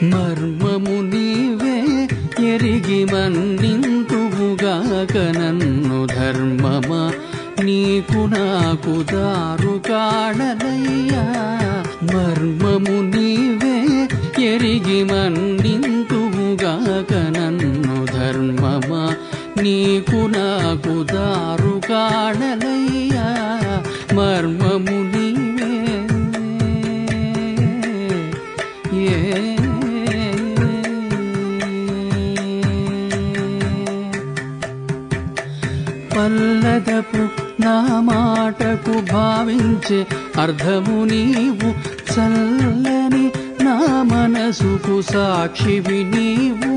మర్మము నీవే ఎరిగి మన్నింతువుగాక నన్ను ధర్మమా నీకు నాకు దారు కాడలయ్యా మర్మము నీవే ఎరిగి మన్నింతువుగాక నన్ను ధర్మమా నీకు నాకు దారు కాడలయ్యా మర్మము నీవే ఏ పల్లదపు నా మాటకు భావించే అర్థము నీవు చల్లని నా మనసుకు సాక్షివి నీవు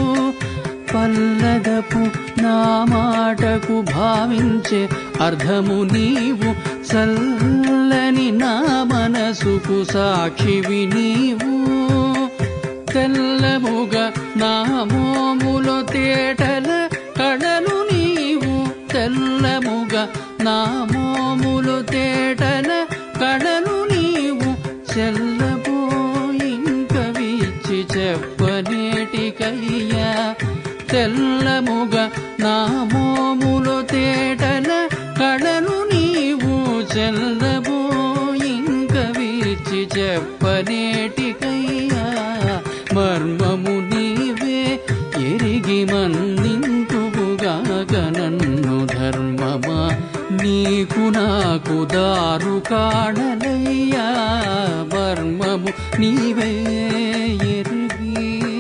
పల్లదపు నా మాటకు భావించే అర్థము నీవు చల్లని నా మనసుకు సాక్షివి నీవు తెల్లముగ నా మోములో తేటల కడలు నీవు తెల్లముగ నా మోములు తేటల కడలు నీవు చెల్లబోయింక వీచి చెప్పనేటికయ్యా తెల్లముగ నా మోములు తేటల కడలు నీవు చెల్లబోయింక వీచి చెప్పనేటికయ్యా మర్మము నీవే ఎరిగి మన్నింతువుగాక నన్ను ధర్మమా నీకు నాకు దారు కాడలయ్యా మర్మము నీవే ఎరిగి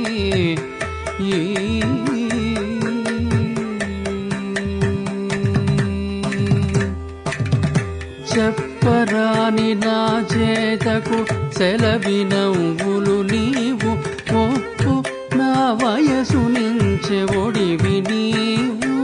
చెప్పరాని నా చేతకు సెలవినవ్వులు నీవు ఒప్పు నా వయసు నుంచె ఒడివి నీవు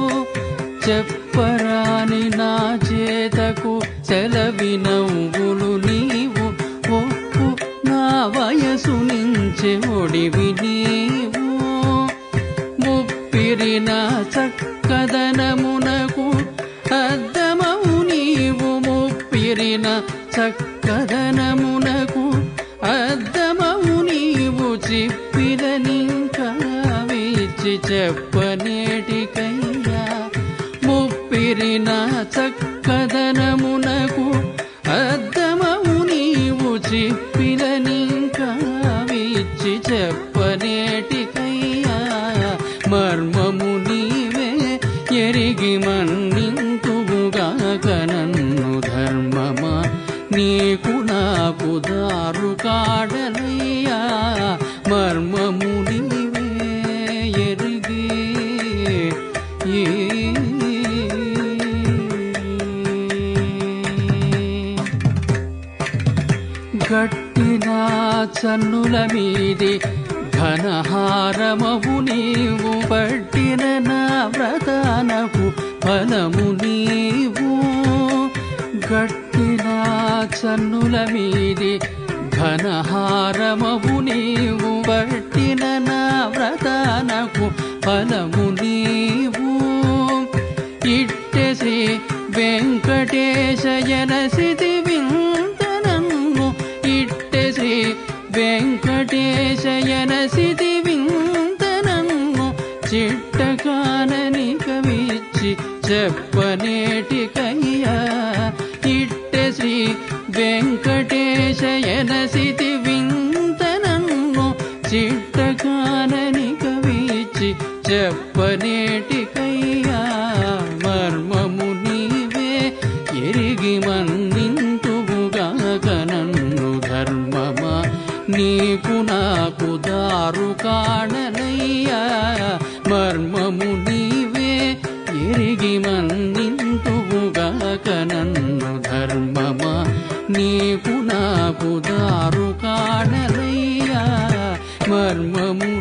చెప్పరాని నా చేతకు సెలవినవ్వులు నీవు ఒప్పు నా వయసు నుంచె ఒడివి నీవు ముప్పిరిన చక్కదనమునకు అద్దమవు నీవు ముప్పిరిన చక్కదనమునకు అద్దమవు నీవు చిప్పిదనింకా విచ్చి చెప్పనేటికయ్యా ముప్పిరిన చక్కదనమునకు అద్దమవు నీవు చిప్పిదనింకా విచ్చి చెప్పనేటికయ్యా మర్మము నీవే ఎరిగి మన్నింతువుగాక నన్ను ధర్మమా నీకు నాకు దారు కాడలయ్యా మర్మము నీవే ఎరిగి గట్టిన చన్నుల మీది ఘనహారమవు నీవు పట్టిన నా వ్రతానకు ఫలము నీవు గట్టిన చన్నుల మీది ఘనహారమవు నీవు పట్టిన నా వ్రతానకు ఫలము నీవు ఇట్టె శ్రీ వెంకటేశయన స్థితి వింతనన్ను ఇట్టె శ్రీ వెంకటేశయన స్థితి వింతనన్ను చిట్టకానని కవిచ్చి చెప్పనేటికయ్యా ఇట్టె శ్రీ వెంకటేశయన స్థితి వింతనన్ను చిట్టకానని కవిచ్చి చెప్పనేటికయ్యా మర్మము నీవే ఎరిగి మన్నింతువుగాక నన్ను ధర్మమా నీకు నాకు దారు కాడలయ్యా మర్మము నీవే ఎరిగి మన్నింతువుగాక నన్ను ధర్మమా నీకు నాకు దారు కాడలయ్యా మర్మము